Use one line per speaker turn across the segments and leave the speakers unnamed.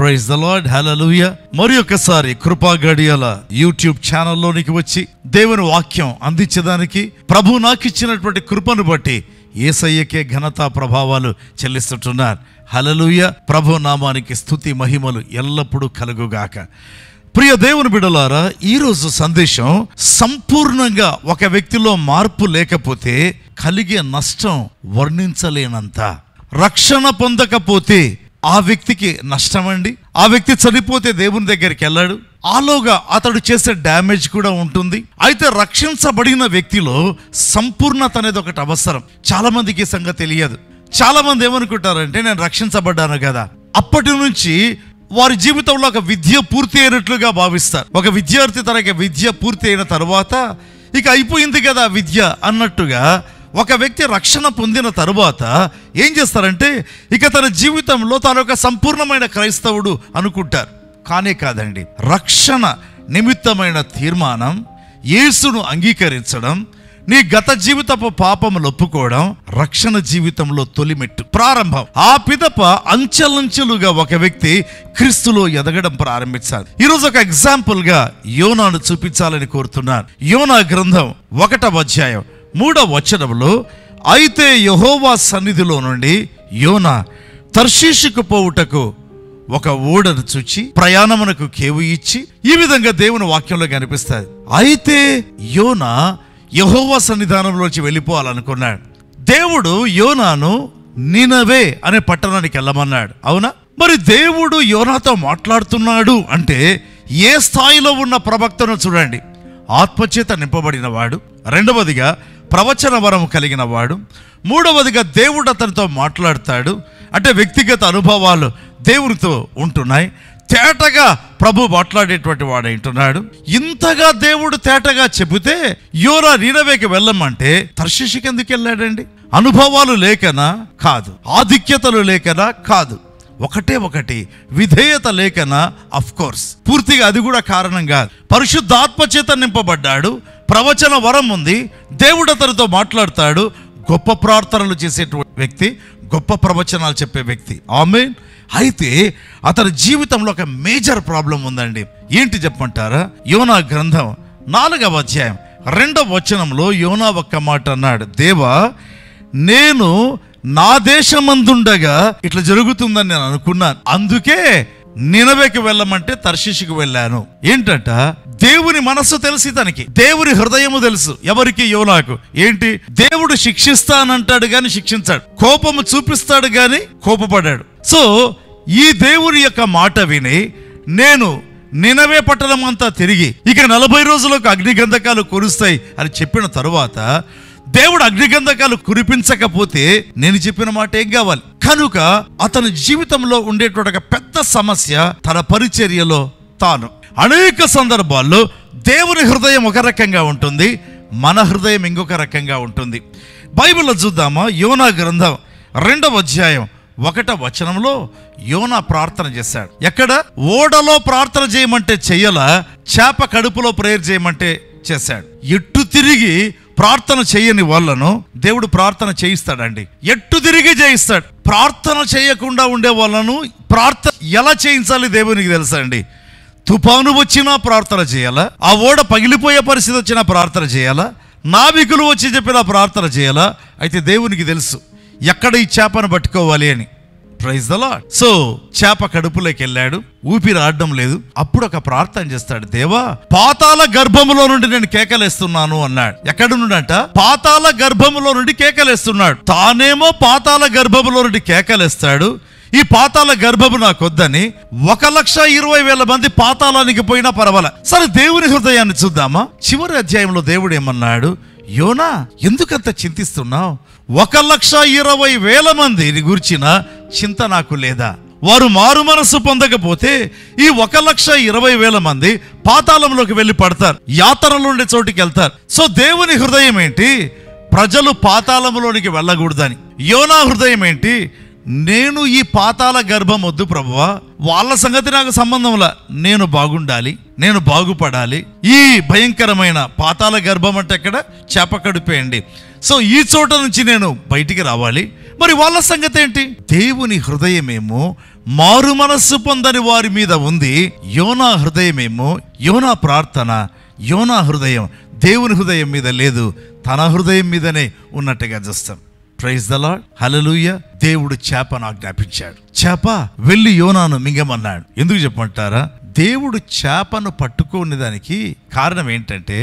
praise the lord హల్లెలూయా మరి ఒకసారి కృపా గడియల యూట్యూబ్ ఛానల్లోనికి వచ్చి దేవుని వాక్యం అందించడానికి ప్రభు నాకు ఇచ్చినటువంటి కృపను బట్టి ఏసయ్యకే ఘనత ప్రభావాలు చెల్లిస్తుంటున్నారు హల్లెలూయా ప్రభు నామానికి స్తుతి మహిమలు ఎల్లప్పుడూ కలుగుగాక ప్రియ దేవుని బిడలారా ఈరోజు సందేశం సంపూర్ణంగా ఒక వ్యక్తిలో మార్పు లేకపోతే కలిగే నష్టం వర్ణించలేనంత రక్షణ పొందకపోతే ఆ వ్యక్తికి నష్టమండి ఆ వ్యక్తి చనిపోతే దేవుని దగ్గరికి వెళ్ళాడు ఆలోగా అతడు చేసే డ్యామేజ్ కూడా ఉంటుంది అయితే రక్షించబడిన వ్యక్తిలో సంపూర్ణత అనేది ఒకటి అవసరం చాలా మందికి ఈ సంగతి తెలియదు చాలా మంది ఏమనుకుంటారంటే నేను రక్షించబడ్డాను కదా అప్పటి నుంచి వారి జీవితంలో ఒక విద్య పూర్తి అయినట్లుగా భావిస్తారు ఒక విద్యార్థి తన యొక్క విద్య పూర్తి అయిన తర్వాత ఇక అయిపోయింది కదా విద్య అన్నట్టుగా ఒక వ్యక్తి రక్షణ పొందిన తరువాత ఏం చేస్తారంటే ఇక తన జీవితంలో తాను ఒక సంపూర్ణమైన క్రైస్తవుడు అనుకుంటారు కానే కాదండి రక్షణ నిమిత్తమైన తీర్మానం యేసును అంగీకరించడం నీ గత జీవితపు పాపములు ఒప్పుకోవడం రక్షణ జీవితంలో తొలిమెట్టు ప్రారంభం ఆ పిదప అంచెలంచెలుగా ఒక వ్యక్తి క్రీస్తులో ఎదగడం ప్రారంభించాలి ఈరోజు ఒక ఎగ్జాంపుల్ గా యోనాను చూపించాలని కోరుతున్నాను యోనా గ్రంథం ఒకటవ అధ్యాయం మూడవ వచనంలో అయితే యహోవా సన్నిధిలో నుండి యోనా తర్షీషుకు పోవుటకు ఒక ఓడను చూచి ప్రయాణమునకు కేవు ఇచ్చి ఈ విధంగా దేవుని వాక్యంలో కనిపిస్తుంది అయితే యోనా యహోవా సన్నిధానంలోంచి వెళ్ళిపోవాలనుకున్నాడు దేవుడు యోనాను నినవే అనే పట్టణానికి వెళ్ళమన్నాడు అవునా మరి దేవుడు యోనాతో మాట్లాడుతున్నాడు అంటే ఏ స్థాయిలో ఉన్న ప్రవక్తను చూడండి ఆత్మచేత నింపబడిన వాడు రెండవదిగా ప్రవచన వరం కలిగిన వాడు మూడవదిగా దేవుడు అతనితో మాట్లాడతాడు అంటే వ్యక్తిగత అనుభవాలు దేవునితో ఉంటున్నాయి తేటగా ప్రభు మాట్లాడేటువంటి వాడు అంటున్నాడు ఇంతగా దేవుడు తేటగా చెబితే యోరా నీనవేకి వెళ్ళమంటే తర్శిషికి ఎందుకు వెళ్ళాడండి అనుభవాలు లేకనా కాదు ఆధిక్యతలు లేకనా కాదు ఒకటే ఒకటి విధేయత లేకనా అఫ్ కోర్స్ పూర్తిగా అది కూడా కారణం కాదు పరిశుద్ధాత్మ చేత నింపబడ్డాడు ప్రవచన వరం ఉంది దేవుడు అతనితో మాట్లాడతాడు గొప్ప ప్రార్థనలు చేసేటువంటి వ్యక్తి గొప్ప ప్రవచనాలు చెప్పే వ్యక్తి ఆమె అయితే అతని జీవితంలో ఒక మేజర్ ప్రాబ్లం ఉందండి ఏంటి చెప్పమంటారా యోనా గ్రంథం నాలుగవ అధ్యాయం రెండవ వచనంలో యోనా ఒక్క మాట అన్నాడు దేవా నేను నా దేశమందుండగా ఇట్లా జరుగుతుందని నేను అనుకున్నాను అందుకే నినవేకి వెళ్ళమంటే తర్శిషికి వెళ్ళాను ఏంటంట దేవుని మనస్సు తెలిసి తనకి దేవుని హృదయము తెలుసు ఎవరికి యోనాకు ఏంటి దేవుడు శిక్షిస్తానంటాడు గాని శిక్షించాడు కోపము చూపిస్తాడు గాని కోపపడాడు సో ఈ దేవుని యొక్క మాట విని నేను నినవే పట్టణం అంతా తిరిగి ఇక నలభై రోజులకు అగ్నిగంధకాలు కురుస్తాయి అని చెప్పిన తరువాత దేవుడు అగ్నిగంధకాలు కురిపించకపోతే నేను చెప్పిన మాట ఏం కావాలి కనుక అతని జీవితంలో ఉండేటువంటి ఒక పెద్ద సమస్య తన పరిచర్యలో తాను అనేక సందర్భాల్లో దేవుని హృదయం ఒక రకంగా ఉంటుంది మన హృదయం ఇంకొక రకంగా ఉంటుంది బైబిల్లో చూద్దామా యోనా గ్రంథం రెండవ అధ్యాయం ఒకట వచనంలో యోనా ప్రార్థన చేశాడు ఎక్కడ ఓడలో ప్రార్థన చేయమంటే చెయ్యల చేప కడుపులో ప్రేయర్ చేయమంటే చేశాడు ఎట్టు తిరిగి ప్రార్థన చేయని వాళ్ళను దేవుడు ప్రార్థన చేయిస్తాడండి ఎట్టు తిరిగి చేయిస్తాడు ప్రార్థన చేయకుండా ఉండే వాళ్ళను ప్రార్థన ఎలా చేయించాలి దేవునికి తెలుసా అండి తుఫాను వచ్చినా ప్రార్థన చేయాలా ఆ ఓడ పగిలిపోయే పరిస్థితి వచ్చినా ప్రార్థన చేయాలా నావికులు వచ్చి చెప్పినా ప్రార్థన చేయాలా అయితే దేవునికి తెలుసు ఎక్కడ ఈ చేపను పట్టుకోవాలి అని ప్రైజ్ ద లాడ్ సో చేప కడుపులోకి వెళ్ళాడు ఊపిరి ఆడడం లేదు అప్పుడు ఒక ప్రార్థన చేస్తాడు దేవా పాతాల గర్భములో నుండి నేను కేకలేస్తున్నాను అన్నాడు ఎక్కడ నుండంట పాతాల గర్భములో నుండి కేకలేస్తున్నాడు తానేమో పాతాల గర్భములో నుండి కేకలేస్తాడు ఈ పాతాల గర్భము నాకొద్దని ఒక లక్ష ఇరవై వేల మంది పాతాళానికి పోయినా పర్వాల సరే దేవుని హృదయాన్ని చూద్దామా చివరి అధ్యాయంలో దేవుడు ఏమన్నాడు యోనా ఎందుకంత చింతిస్తున్నావు ఒక లక్ష ఇరవై వేల మందిని గురించిన చింత నాకు లేదా వారు మారు మనస్సు పొందకపోతే ఈ ఒక లక్ష ఇరవై వేల మంది పాతాళంలోకి వెళ్ళి పడతారు యాతనలో ఉండే చోటికి వెళ్తారు సో దేవుని హృదయం ఏంటి ప్రజలు పాతాళంలోనికి వెళ్ళకూడదని యోనా హృదయం ఏంటి నేను ఈ పాతాల గర్భం వద్దు ప్రభువా వాళ్ళ సంగతి నాకు సంబంధంలా నేను బాగుండాలి నేను బాగుపడాలి ఈ భయంకరమైన పాతాల గర్భం అంటే ఎక్కడ చేప కడిపేయండి సో ఈ చోట నుంచి నేను బయటికి రావాలి మరి వాళ్ళ సంగతి ఏంటి దేవుని హృదయమేమో మారు మనస్సు పొందని వారి మీద ఉంది యోనా హృదయమేమో యోనా ప్రార్థన యోనా హృదయం దేవుని హృదయం మీద లేదు తన హృదయం మీదనే ఉన్నట్టుగా చూస్తాం ప్రైజ్ ద లాడ్ హలలుయ దేవుడు చేపను ఆజ్ఞాపించాడు చేప వెళ్ళి యోనాను మింగమన్నాడు ఎందుకు చెప్పమంటారా దేవుడు చేపను పట్టుకునే దానికి కారణం ఏంటంటే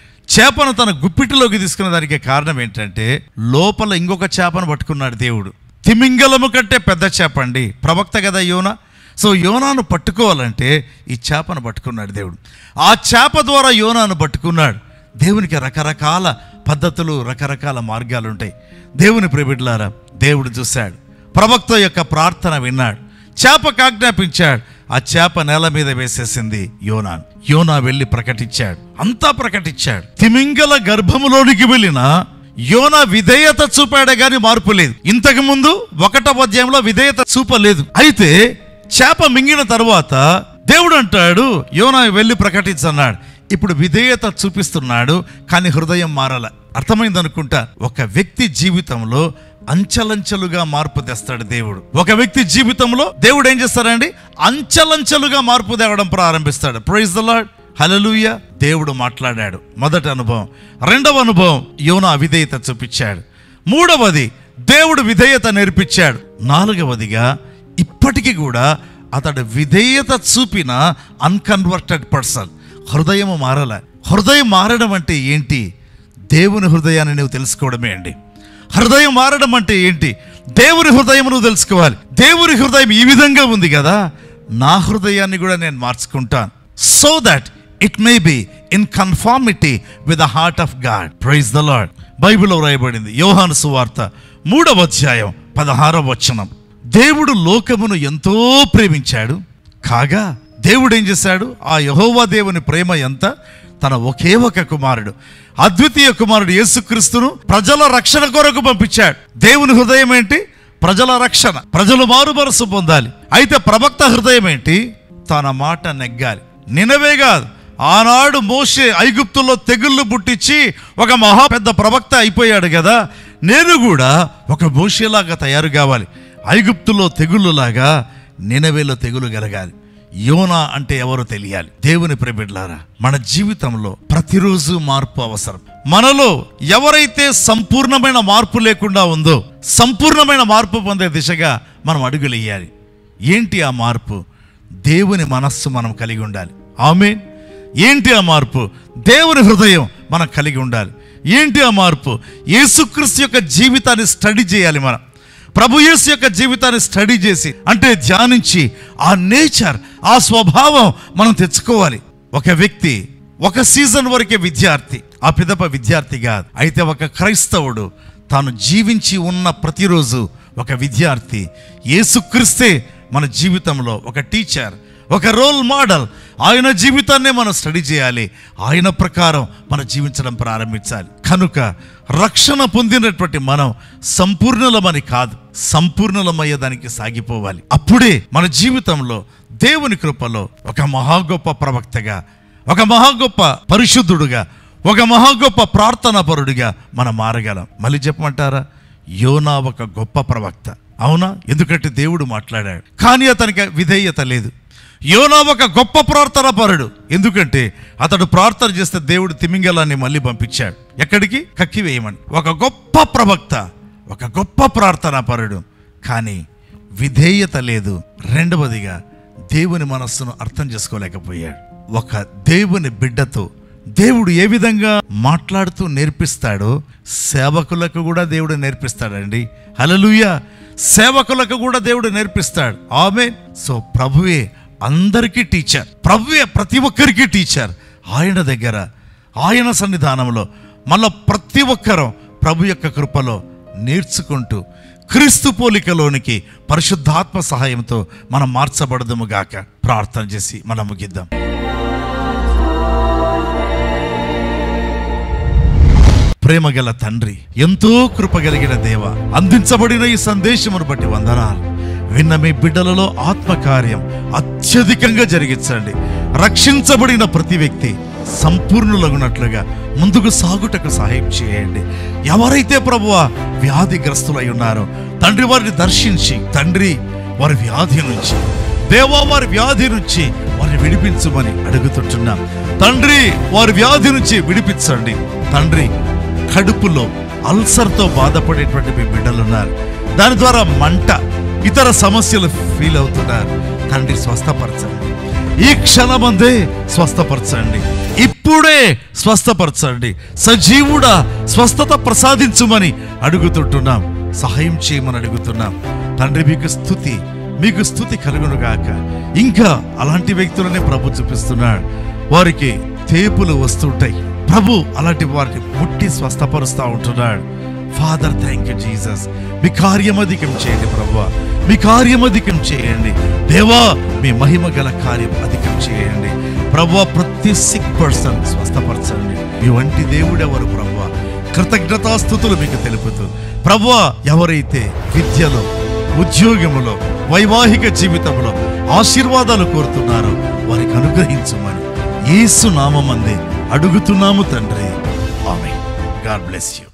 చేపను తన గుప్పిటిలోకి తీసుకునే దానికి కారణం ఏంటంటే లోపల ఇంకొక చేపను పట్టుకున్నాడు దేవుడు తిమింగలము కంటే పెద్ద చేప అండి ప్రవక్త కదా యోన సో యోనాను పట్టుకోవాలంటే ఈ చేపను పట్టుకున్నాడు దేవుడు ఆ చేప ద్వారా యోనాను పట్టుకున్నాడు దేవునికి రకరకాల పద్ధతులు రకరకాల మార్గాలు ఉంటాయి దేవుని ప్రిబిడ్లారా దేవుడు చూశాడు ప్రవక్త యొక్క ప్రార్థన విన్నాడు చేపకు ఆజ్ఞాపించాడు ఆ చేప నేల మీద వేసేసింది యోనాను యోనా వెళ్ళి ప్రకటించాడు అంతా ప్రకటించాడు తిమింగల గర్భములోనికి వెళ్ళిన యోనా విధేయత చూపాడే గాని మార్పు లేదు ఇంతకు ముందు ఒకటవ అధ్యాయంలో విధేయత చూపలేదు అయితే చేప మింగిన తర్వాత దేవుడు అంటాడు యోనా వెళ్ళి ప్రకటించన్నాడు ఇప్పుడు విధేయత చూపిస్తున్నాడు కానీ హృదయం మారల అర్థమైంది అనుకుంటా ఒక వ్యక్తి జీవితంలో అంచలంచెలుగా మార్పు తెస్తాడు దేవుడు ఒక వ్యక్తి జీవితంలో దేవుడు ఏం చేస్తాడండి అంచలంచెలుగా మార్పు తేవడం ప్రారంభిస్తాడు ప్రైజ్ ద లార్డ్ హలలుయ దేవుడు మాట్లాడాడు మొదటి అనుభవం రెండవ అనుభవం యోన అవిధేయత చూపించాడు మూడవది దేవుడు విధేయత నేర్పించాడు నాలుగవదిగా ఇప్పటికీ కూడా అతడు విధేయత చూపిన అన్కన్వర్టెడ్ పర్సన్ హృదయం మారల హృదయం మారడం అంటే ఏంటి దేవుని హృదయాన్ని నువ్వు తెలుసుకోవడమే అండి హృదయం మారడం అంటే ఏంటి దేవుని హృదయం నువ్వు తెలుసుకోవాలి దేవుని హృదయం ఈ విధంగా ఉంది కదా నా హృదయాన్ని కూడా నేను మార్చుకుంటాను so that it may be in conformity with the heart of God praise the Lord బైబిల్లో రాయబడింది యోహాను సువార్త మూడవ అధ్యాయం పదహారవ వచనం దేవుడు లోకమును ఎంతో ప్రేమించాడు కాగా దేవుడు ఏం చేశాడు ఆ యహోవా దేవుని ప్రేమ ఎంత తన ఒకే ఒక కుమారుడు అద్వితీయ కుమారుడు యేసుక్రీస్తును ప్రజల రక్షణ కొరకు పంపించాడు దేవుని హృదయం ఏంటి ప్రజల రక్షణ ప్రజలు మారు మనసు పొందాలి అయితే ప్రవక్త హృదయం ఏంటి తన మాట నెగ్గాలి నినవే కాదు ఆనాడు మోషే ఐగుప్తుల్లో తెగుళ్ళు పుట్టించి ఒక మహా పెద్ద ప్రవక్త అయిపోయాడు కదా నేను కూడా ఒక మోషేలాగా తయారు కావాలి ఐగుప్తులో తెగుళ్ళులాగా నినవేలో తెగులు కలగాలి యోనా అంటే ఎవరో తెలియాలి దేవుని ప్రేమిడ్లారా మన జీవితంలో ప్రతిరోజు మార్పు అవసరం మనలో ఎవరైతే సంపూర్ణమైన మార్పు లేకుండా ఉందో సంపూర్ణమైన మార్పు పొందే దిశగా మనం అడుగులెయ్యాలి ఏంటి ఆ మార్పు దేవుని మనస్సు మనం కలిగి ఉండాలి ఆమె ఏంటి ఆ మార్పు దేవుని హృదయం మనం కలిగి ఉండాలి ఏంటి ఆ మార్పు యేసుక్రీస్తు యొక్క జీవితాన్ని స్టడీ చేయాలి మనం ప్రభు యేసు యొక్క జీవితాన్ని స్టడీ చేసి అంటే ధ్యానించి ఆ నేచర్ ఆ స్వభావం మనం తెచ్చుకోవాలి ఒక వ్యక్తి ఒక సీజన్ వరకే విద్యార్థి ఆ పిదప విద్యార్థి కాదు అయితే ఒక క్రైస్తవుడు తాను జీవించి ఉన్న ప్రతిరోజు ఒక విద్యార్థి యేసుక్రీస్తే మన జీవితంలో ఒక టీచర్ ఒక రోల్ మోడల్ ఆయన జీవితాన్నే మనం స్టడీ చేయాలి ఆయన ప్రకారం మనం జీవించడం ప్రారంభించాలి కనుక రక్షణ పొందినటువంటి మనం సంపూర్ణలమని కాదు సంపూర్ణలమయ్యేదానికి సాగిపోవాలి అప్పుడే మన జీవితంలో దేవుని కృపలో ఒక మహా గొప్ప ప్రవక్తగా ఒక మహా గొప్ప పరిశుద్ధుడుగా ఒక మహా గొప్ప ప్రార్థనా పరుడిగా మనం మారగలం మళ్ళీ చెప్పమంటారా యోనా ఒక గొప్ప ప్రవక్త అవునా ఎందుకంటే దేవుడు మాట్లాడాడు కానీ అతనికి విధేయత లేదు యోనా ఒక గొప్ప ప్రార్థన పరుడు ఎందుకంటే అతడు ప్రార్థన చేస్తే దేవుడు తిమింగలాన్ని మళ్ళీ పంపించాడు ఎక్కడికి కక్కి వేయమని ఒక గొప్ప ప్రవక్త ఒక గొప్ప ప్రార్థనా పరుడు కానీ విధేయత లేదు రెండవదిగా దేవుని మనస్సును అర్థం చేసుకోలేకపోయాడు ఒక దేవుని బిడ్డతో దేవుడు ఏ విధంగా మాట్లాడుతూ నేర్పిస్తాడో సేవకులకు కూడా దేవుడు నేర్పిస్తాడండి హలలుయ సేవకులకు కూడా దేవుడు నేర్పిస్తాడు ఆమె సో ప్రభువే అందరికీ టీచర్ ప్రభువే ప్రతి ఒక్కరికి టీచర్ ఆయన దగ్గర ఆయన సన్నిధానంలో మళ్ళా ప్రతి ఒక్కరం ప్రభు యొక్క కృపలో నేర్చుకుంటూ క్రీస్తు పోలికలోనికి పరిశుద్ధాత్మ సహాయంతో మనం మార్చబడదుము గాక ప్రార్థన చేసి మనం ముగిద్దాం ప్రేమగల తండ్రి ఎంతో కృపగలిగిన దేవ అందించబడిన ఈ సందేశమును బట్టి వందనాలు విన్న మీ బిడ్డలలో ఆత్మకార్యం అత్యధికంగా జరిగించండి రక్షించబడిన ప్రతి వ్యక్తి సంపూర్ణులగునట్లుగా ముందుకు సాగుటకు సహాయం చేయండి ఎవరైతే ప్రభువ వ్యాధిగ్రస్తులై ఉన్నారో తండ్రి వారిని దర్శించి తండ్రి వారి వ్యాధి నుంచి దేవా వారి వ్యాధి నుంచి వారిని విడిపించమని అడుగుతుంటున్నాం తండ్రి వారి వ్యాధి నుంచి విడిపించండి తండ్రి కడుపులో అల్సర్తో బాధపడేటువంటి మీ బిడ్డలున్నారు దాని ద్వారా మంట ఇతర సమస్యలు ఫీల్ అవుతున్నారు తండ్రి స్వస్థపరచండి ఈ క్షణమందే స్వస్థపరచండి ఇప్పుడే స్వస్థపరచండి సజీవుడా స్వస్థత ప్రసాదించుమని అడుగుతుంటున్నాం సహాయం చేయమని అడుగుతున్నాం తండ్రి మీకు స్థుతి మీకు స్థుతి కలుగును గాక ఇంకా అలాంటి వ్యక్తులనే ప్రభు చూపిస్తున్నాడు వారికి తేపులు వస్తుంటాయి ప్రభు అలాంటి వారిని ముట్టి స్వస్థపరుస్తూ ఉంటున్నాడు ఫాదర్ థ్యాంక్ యూ జీసస్ మీ కార్యం అధికం చేయండి ప్రభు మీ కార్యం అధికం చేయండి దేవా మీ మహిమ గల కార్యం అధికం చేయండి ప్రభు ప్రతి సిక్ పర్సన్ స్వస్థపరచండి మీ వంటి దేవుడెవరు ప్రభు కృతజ్ఞతాస్థుతులు మీకు తెలుపుతూ ప్రభు ఎవరైతే విద్యలో ఉద్యోగములో వైవాహిక జీవితంలో ఆశీర్వాదాలు కోరుతున్నారో వారికి అనుగ్రహించమని యేసు నామమందే అడుగుతున్నాము తండ్రి ఆమె గాడ్ బ్లెస్ యూ